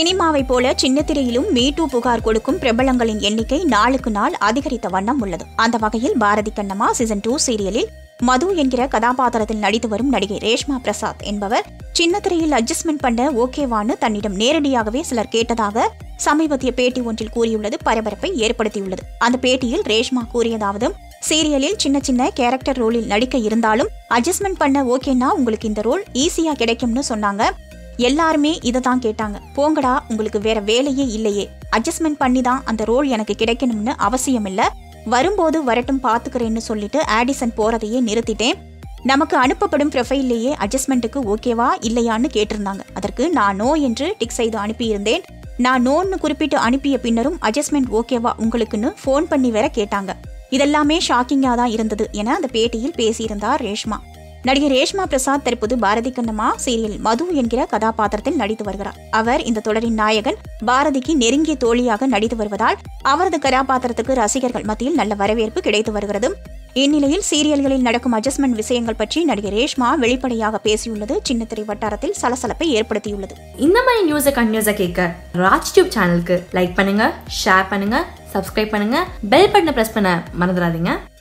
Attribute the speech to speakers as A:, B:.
A: சினிமாவை போல சின்னத்திரையிலும் மீட்டு புகார் கொடுக்கும் பிரபலங்களின் எண்ணிக்கை நாளுக்கு நாள் அதிகரித்த வண்ணம் உள்ளது அந்த வகையில் பாரதி கண்ணம்மா சீசன் டூ சீரியலில் மது என்கிற கதாபாத்திரத்தில் நடித்து வரும் நடிகை ரேஷ்மா பிரசாத் என்பவர் சின்னத்திரையில் அட்ஜஸ்ட்மெண்ட் பண்ண ஓகேவான்னு தன்னிடம் நேரடியாகவே சிலர் கேட்டதாக சமீபத்திய பேட்டி ஒன்றில் கூறியுள்ளது பரபரப்பை ஏற்படுத்தியுள்ளது அந்த பேட்டியில் ரேஷ்மா கூறியதாவது சீரியலில் சின்ன சின்ன கேரக்டர் ரோலில் நடிக்க இருந்தாலும் அட்ஜஸ்ட்மெண்ட் பண்ண ஓகேனா உங்களுக்கு இந்த ரோல் ஈஸியா கிடைக்கும்னு சொன்னாங்க எல்லாருமே இதை தான் கேட்டாங்க போங்கடா உங்களுக்கு வேற வேலையே இல்லையே அட்ஜஸ்ட்மெண்ட் பண்ணி தான் அந்த ரோல் எனக்கு கிடைக்கணும்னு அவசியம் இல்ல வரும்போது வரட்டும் பாத்துக்கிறேன்னு சொல்லிட்டு ஆடிசன் போறதையே நிறுத்திட்டேன் நமக்கு அனுப்பப்படும் ப்ரொஃபைல்லையே அட்ஜஸ்ட்மெண்ட்டுக்கு ஓகேவா இல்லையான்னு கேட்டிருந்தாங்க அதற்கு நான் நோ என்று டிக் செய்து அனுப்பியிருந்தேன் நான் நோன்னு குறிப்பிட்டு அனுப்பிய பின்னரும் அட்ஜஸ்ட்மெண்ட் ஓகேவா உங்களுக்குன்னு ஃபோன் பண்ணி வேற கேட்டாங்க இதெல்லாமே ஷாக்கிங்காக தான் இருந்தது என அந்த பேட்டியில் பேசியிருந்தார் ரேஷ்மா நடிகை ரேஷ்மா பிரசாத் தற்போது பாரதி கண்ணம்மா சீரியல் மது என்கிற கதாபாத்திரத்தில் நடித்து வருகிறார் அவர் இந்த தொடரின் நாயகன் பாரதிக்கு நெருங்கிய தோழியாக நடித்து வருவதால் அவரது கதாபாத்திரத்துக்கு ரசிகர்கள் மத்தியில் நல்ல வரவேற்பு கிடைத்து வருகிறது இந்நிலையில் சீரியல்களில் நடக்கும் அட்ஜஸ்ட்மெண்ட் விஷயங்கள் பற்றி நடிகை ரேஷ்மா வெளிப்படையாக பேசியுள்ளது சின்னத்திரை வட்டாரத்தில் சலசலப்பை ஏற்படுத்தியுள்ளது
B: இந்த மாதிரி நியூஸை கண்டினியூஸாக கேட்க ராஜ் டியூப் சேனலுக்கு லைக் பண்ணுங்க ஷேர் பண்ணுங்க சப்ஸ்கிரைப் பண்ணுங்க பெல் பட்டனை ப்ரெஸ் பண்ண மறந்துடாதீங்க